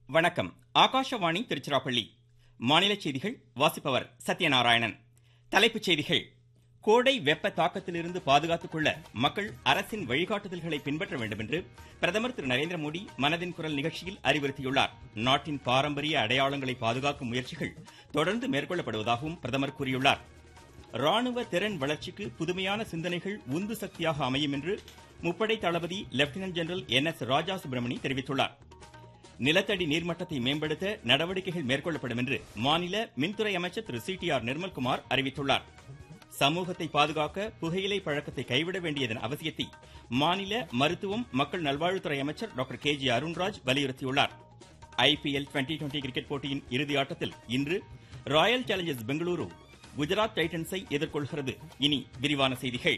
வணக்கம் ஆகாஷவாணி திருச்சிராப்பள்ளி மாநில செய்திகள் வாசிப்பவர் சத்யநாராயணன் தலைப்புச் செய்திகள் கோடை வெப்ப தாக்கத்திலிருந்து பாதுகாத்துக் கொள்ள மக்கள் அரசின் வழிகாட்டுதல்களை பின்பற்ற வேண்டும் என்று பிரதமர் திரு நரேந்திர மோடி மனதின் குரல் நிகழ்ச்சியில் அறிவுறுத்தியுள்ளார் நாட்டின் பாரம்பரிய அடையாளங்களை பாதுகாக்கும் முயற்சிகள் தொடர்ந்து மேற்கொள்ளப்படுவதாகவும் பிரதமர் கூறியுள்ளார் ராணுவ திறன் வளர்ச்சிக்கு புதுமையான சிந்தனைகள் உந்து சக்தியாக அமையும் என்று முப்படை தளபதி lieutenant general N S Raja Subramani தெரிவித்துள்ளார் நிலத்தடி நீர்மட்டத்தை மேம்படுத்த நடவடிக்கைகள் மேற்கொள்ளப்படும் என்று மாநில மின்துறை அமைச்சர் Thiru C T R Nirmalkumar அறிவித்துள்ளார் சமூகத்தை பாதுகாக்க புகையிலை பழக்கத்தை கைவிட வேண்டியதன் அவசியத்தை மாநில மருத்துவம் மக்கள் நல்வாழ்வுத்துறை அமைச்சர் டாக்டர் கே ஜி அருண்ராஜ் வலியுறுத்தியுள்ளார் ஐபிஎல் டுவெண்டி டுவெண்டி கிரிக்கெட் போட்டியின் இறுதி ஆட்டத்தில் இன்று ராயல் சேலஞ்சர்ஸ் பெங்களூரு குஜராத் டைட்டன்ஸை எதிர்கொள்கிறது இனி விரிவான செய்திகள்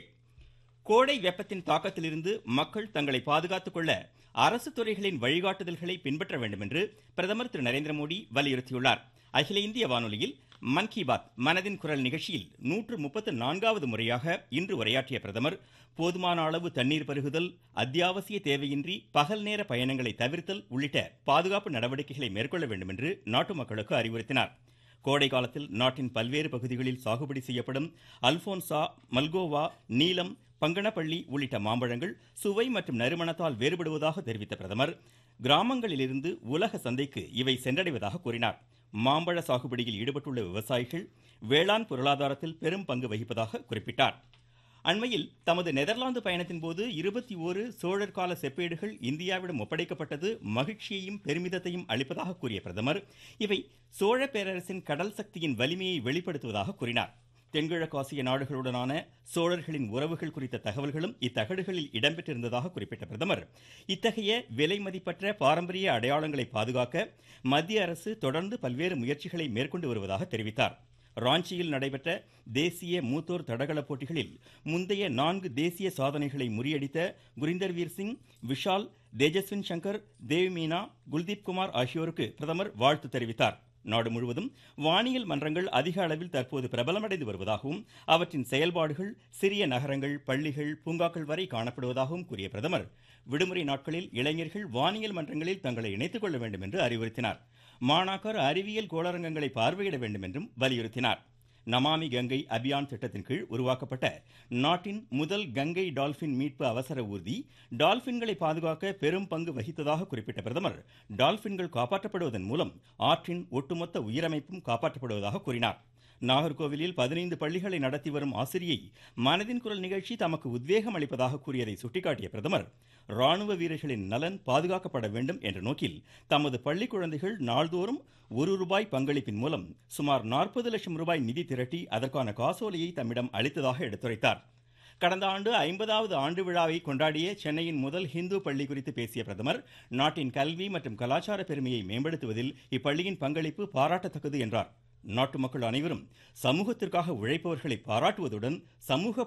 கோடை வெப்பத்தின் தாக்கத்திலிருந்து மக்கள் தங்களை பாதுகாத்துக் கொள்ள அரசு துறைகளின் வழிகாட்டுதல்களை பின்பற்ற வேண்டும் என்று பிரதமர் திரு நரேந்திர மோடி வலியுறுத்தியுள்ளார் அகில இந்திய வானொலியில் மன் கி பாத் மனதின் குரல் நிகழ்ச்சியில் நூற்று முப்பத்து நான்காவது முறையாக இன்று உரையாற்றிய பிரதமர் போதுமான அளவு தண்ணீர் பருகுதல் அத்தியாவசிய தேவையின்றி பகல் நேர பயணங்களை தவிர்த்தல் உள்ளிட்ட பாதுகாப்பு நடவடிக்கைகளை மேற்கொள்ள வேண்டும் என்று நாட்டு மக்களுக்கு அறிவுறுத்தினார் கோடை காலத்தில் நாட்டின் பல்வேறு பகுதிகளில் சாகுபடி செய்யப்படும் அல்போன்சா மல்கோவா நீலம் பங்கனப்பள்ளி உள்ளிட்ட மாம்பழங்கள் சுவை மற்றும் நறுமணத்தால் வேறுபடுவதாக தெரிவித்த பிரதமர் கிராமங்களிலிருந்து உலக சந்தைக்கு இவை சென்றடைவதாக கூறினார் மாம்பழ சாகுபடியில் ஈடுபட்டுள்ள விவசாயிகள் வேளாண் பொருளாதாரத்தில் பெரும் பங்கு வகிப்பதாக குறிப்பிட்டார் அண்மையில் தமது நெதர்லாந்து பயணத்தின் போது இருபத்தி ஓரு சோழர் கால செப்பேடுகள் இந்தியாவிடம் ஒப்படைக்கப்பட்டது மகிழ்ச்சியையும் பெருமிதத்தையும் அளிப்பதாக கூறிய பிரதமர் இவை சோழ பேரரசின் கடல் சக்தியின் வலிமையை வெளிப்படுத்துவதாக கூறினார் தென்கிழக்காசிய நாடுகளுடனான சோழர்களின் உறவுகள் குறித்த தகவல்களும் இத்தகடுகளில் இடம்பெற்றிருந்ததாக குறிப்பிட்ட பிரதமர் இத்தகைய விலை மதிப்பற்ற பாரம்பரிய அடையாளங்களை பாதுகாக்க மத்திய அரசு தொடர்ந்து பல்வேறு முயற்சிகளை மேற்கொண்டு வருவதாக தெரிவித்தார் ராஞ்சியில் நடைபெற்ற தேசிய மூத்தோர் தடகள போட்டிகளில் முந்தைய நான்கு தேசிய சாதனைகளை முறியடித்த குரிந்தர் வீர் சிங் விஷால் தேஜஸ்வின் சங்கர் தேவ்மீனா குல்தீப் குமார் ஆகியோருக்கு பிரதமர் வாழ்த்து தெரிவித்தார் நாடு முழுவதும் வானியல் மன்றங்கள் அதிக அளவில் தற்போது பிரபலமடைந்து வருவதாகவும் அவற்றின் செயல்பாடுகள் சிறிய நகரங்கள் பள்ளிகள் பூங்காக்கள் வரை காணப்படுவதாகவும் கூறிய பிரதமர் விடுமுறை நாட்களில் இளைஞர்கள் வானியல் மன்றங்களில் தங்களை இணைத்துக் கொள்ள வேண்டும் என்று அறிவுறுத்தினார் மாணாக்கர் அறிவியல் கோளரங்கங்களை பார்வையிட வேண்டும் என்றும் வலியுறுத்தினார் நமாமி கங்கை அபியான் திட்டத்தின் கீழ் உருவாக்கப்பட்ட நாட்டின் முதல் கங்கை டால்பின் மீட்பு அவசர ஊர்தி டால்பின்களை பாதுகாக்க பெரும் பங்கு வகித்ததாக குறிப்பிட்ட பிரதமர் டால்பின்கள் காப்பாற்றப்படுவதன் மூலம் ஆற்றின் ஒட்டுமொத்த உயிரமைப்பும் காப்பாற்றப்படுவதாக கூறினார் நாகர்கோவிலில் பதினைந்து பள்ளிகளை நடத்தி வரும் ஆசிரியை மனதின் குரல் நிகழ்ச்சி தமக்கு உத்வேகம் அளிப்பதாக கூறியதை சுட்டிக்காட்டிய பிரதமர் ராணுவ வீரர்களின் நலன் பாதுகாக்கப்பட வேண்டும் என்ற நோக்கில் தமது பள்ளி குழந்தைகள் நாள்தோறும் ஒரு ரூபாய் பங்களிப்பின் மூலம் சுமார் நாற்பது லட்சம் ரூபாய் நிதி திரட்டி அதற்கான காசோலையை தம்மிடம் அளித்ததாக எடுத்துரைத்தார் கடந்த ஆண்டு ஐம்பதாவது ஆண்டு விழாவை கொண்டாடிய சென்னையின் முதல் ஹிந்து பள்ளி குறித்து பேசிய பிரதமர் நாட்டின் கல்வி மற்றும் கலாச்சார பெருமையை மேம்படுத்துவதில் இப்பள்ளியின் பங்களிப்பு பாராட்டத்தக்கது என்றார் நாட்டு மக்கள் அனைவரும் சமூகத்திற்காக உழைப்பவர்களை பாராட்டுவதுடன் சமூக